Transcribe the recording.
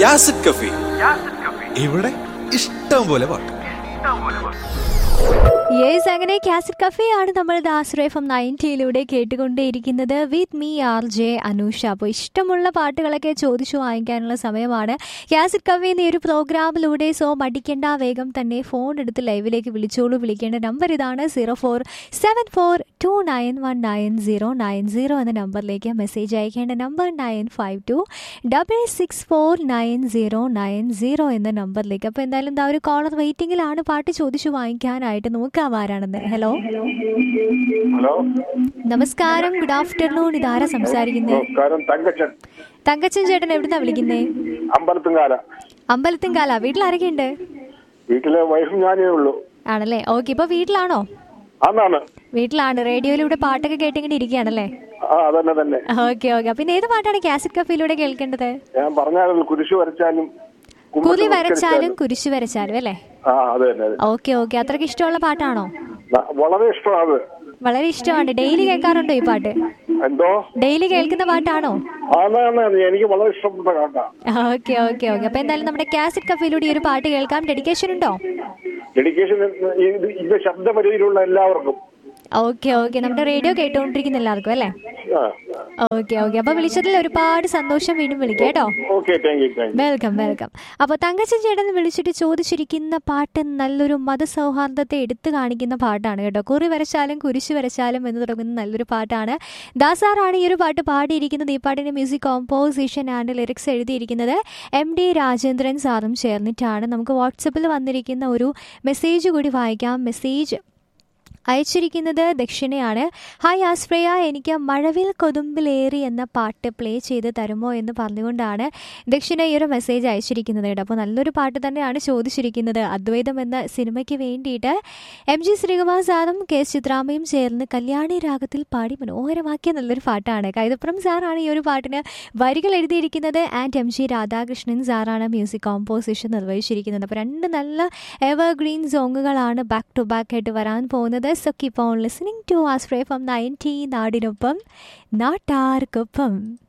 യാസിഡ് കഫി ഇവിടെ ഇഷ്ടം പോലെ പാട്ട് യേസ് അങ്ങനെ കാസറ്റ് കഫേ ആണ് നമ്മൾ ദാസ്രേ ഫ്രം നയൻറ്റിയിലൂടെ കേട്ടുകൊണ്ടേയിരിക്കുന്നത് with me R J Anusha അപ്പോൾ ഇഷ്ടമുള്ള പാട്ടുകളൊക്കെ ചോദിച്ചു വാങ്ങിക്കാനുള്ള സമയമാണ് കാസറ്റ് കഫേ എന്ന ഈ ഒരു പ്രോഗ്രാമിലൂടെ സോ മടിക്കേണ്ട വേഗം തന്നെ ഫോൺ എടുത്ത് ലൈവിലേക്ക് വിളിച്ചോളൂ വിളിക്കേണ്ട നമ്പർ ഇതാണ് zero four seven four two nine one nine zero nine zero എന്ന നമ്പറിലേക്ക് മെസ്സേജ് അയക്കേണ്ട number nine five two double six four nine zero nine zero എന്ന നമ്പറിലേക്ക് അപ്പോൾ എന്തായാലും എന്താ ഒരു കോളർ വെയിറ്റിംഗിലാണ് പാട്ട് ചോദിച്ചു വാങ്ങിക്കാനായിട്ട് നോക്കാം ആരാണെന്ന് ഹലോ ഹലോ നമസ്കാരം ഗുഡ് ആഫ്റ്റർനൂൺ ഇതാരാ സംസാരിക്കുന്നത് നമസ്കാരം തങ്കച്ചൻ തങ്കച്ചൻ ചേട്ടൻ എവിടുന്നാ വിളിക്കുന്നേ അമ്പലത്തുംകാല അമ്പലത്തിൻകാല വീട്ടിൽ ആരൊക്കെയുണ്ട് വീട്ടിലെ വൈഫും ഞാനേ ഉള്ളൂ ആണല്ലേ ഓക്കെ ഇപ്പൊ വീട്ടിലാണോ അന്നാണ് വീട്ടിലാണ് റേഡിയോയിലൂടെ പാട്ടൊക്കെ കേട്ടിങ്ങനെ ഇരിക്കുകയാണല്ലേ ആ അതന്നെ തന്നെ ഓക്കെ ഓക്കെ പിന്നെ ഏത് പാട്ടാണ് കാസറ്റ് കഫയിലൂടെ കേൾക്കേണ്ടത് ഞാൻ പറഞ്ഞാലും കുരിശ് വരച്ചാലും കുമ്പിട്ട് കുലി വരച്ചാലും നമസ്കരിച്ചാലും. കുരിശ് വരച്ചാലും അല്ലേ ആ അത് തന്നെ അത്. ഓക്കെ ഓക്കെ അത്രയ്ക്ക് ഇഷ്ടമുള്ള പാട്ടാണോ ന- വളരെ ഇഷ്ടമാണ് വളരെ ഇഷ്ടമാണ് ഡെയിലി കേൾക്കാറുണ്ടോ ഈ പാട്ട് എന്തോ ഡെയിലി കേൾക്കുന്ന പാട്ടാണോ അതാണ് എനിക്ക് വളരെ ഇഷ്ടപ്പെട്ട കാട്ടാ ഓക്കെ ഓക്കെ ഓക്കെ അപ്പൊ എന്തായാലും നമ്മുടെ കാസറ്റ് കഫയിലൂടെ ഈ ഒരു പാട്ട് കേൾക്കാം ഡെഡിക്കേഷൻ ഉണ്ടോ ഡെഡിക്കേഷൻ ഇത് ഇത് ശബ്ദപരിധിയിലുള്ള എല്ലാവർക്കും ഓക്കെ ഓക്കെ നമ്മുടെ റേഡിയോ കേട്ടുകൊണ്ടിരിക്കുന്ന എല്ലാവർക്കും അല്ലേ ആ ഓക്കെ ഓക്കെ അപ്പൊ വിളിച്ചതിൽ ഒരുപാട് സന്തോഷം വീണ്ടും വിളിക്കാം കേട്ടോ okay thank you thank you welcome welcome അപ്പോൾ തങ്കച്ചൻ ചേട്ടൻ വിളിച്ചിട്ട് ചോദിച്ചിരിക്കുന്ന പാട്ട് നല്ലൊരു മതസൗഹാർദ്ദത്തെ എടുത്തു കാണിക്കുന്ന പാട്ടാണ് കേട്ടോ കുറി വരച്ചാലും കുരിശ് വരച്ചാലും എന്ന് തുടങ്ങുന്ന നല്ലൊരു പാട്ടാണ് ദാസാറാണ് ഈ ഒരു പാട്ട് പാടിയിരിക്കുന്നത് ഈ പാട്ടിൻ്റെ മ്യൂസിക് കോമ്പോസിഷൻ ആൻഡ് ലിറിക്സ് എഴുതിയിരിക്കുന്നത് എം ഡി രാജേന്ദ്രൻ സാറും ചേർന്നിട്ടാണ് നമുക്ക് വാട്സപ്പിൽ വന്നിരിക്കുന്ന ഒരു മെസ്സേജ് കൂടി വായിക്കാം മെസ്സേജ് അയച്ചിരിക്കുന്നത് ദക്ഷിണയാണ് ഹായ് ആസ്പ്രയ എനിക്ക് മഴവിൽ കൊതുമ്പിലേറി എന്ന പാട്ട് പ്ലേ ചെയ്ത് തരുമോ എന്ന് പറഞ്ഞുകൊണ്ടാണ് ദക്ഷിണ ഈ ഒരു മെസ്സേജ് അയച്ചിരിക്കുന്നത് കേട്ടോ അപ്പോൾ നല്ലൊരു പാട്ട് തന്നെയാണ് ചോദിച്ചിരിക്കുന്നത് അദ്വൈതം എന്ന സിനിമയ്ക്ക് വേണ്ടിയിട്ട് എം ജി ശ്രീകുമാർ സാറും കെ എസ് ചിത്രാമ്മയും ചേർന്ന് കല്യാണി രാഗത്തിൽ പാടി മനോഹരമാക്കിയ നല്ലൊരു പാട്ടാണ് കൈതപ്പുറം സാറാണ് ഈ ഒരു പാട്ടിന് വരികൾ എഴുതിയിരിക്കുന്നത് ആൻഡ് എം ജി രാധാകൃഷ്ണൻ സാറാണ് മ്യൂസിക് കോമ്പോസിഷൻ നിർവഹിച്ചിരിക്കുന്നത് അപ്പോൾ രണ്ട് നല്ല എവർഗ്രീൻ സോങ്ങുകളാണ് ബാക്ക് ടു ബാക്ക് ആയിട്ട് വരാൻ പോകുന്നത് so keep on listening to astray from ninety നാടിനൊപ്പം നാട്ടാർക്കൊപ്പം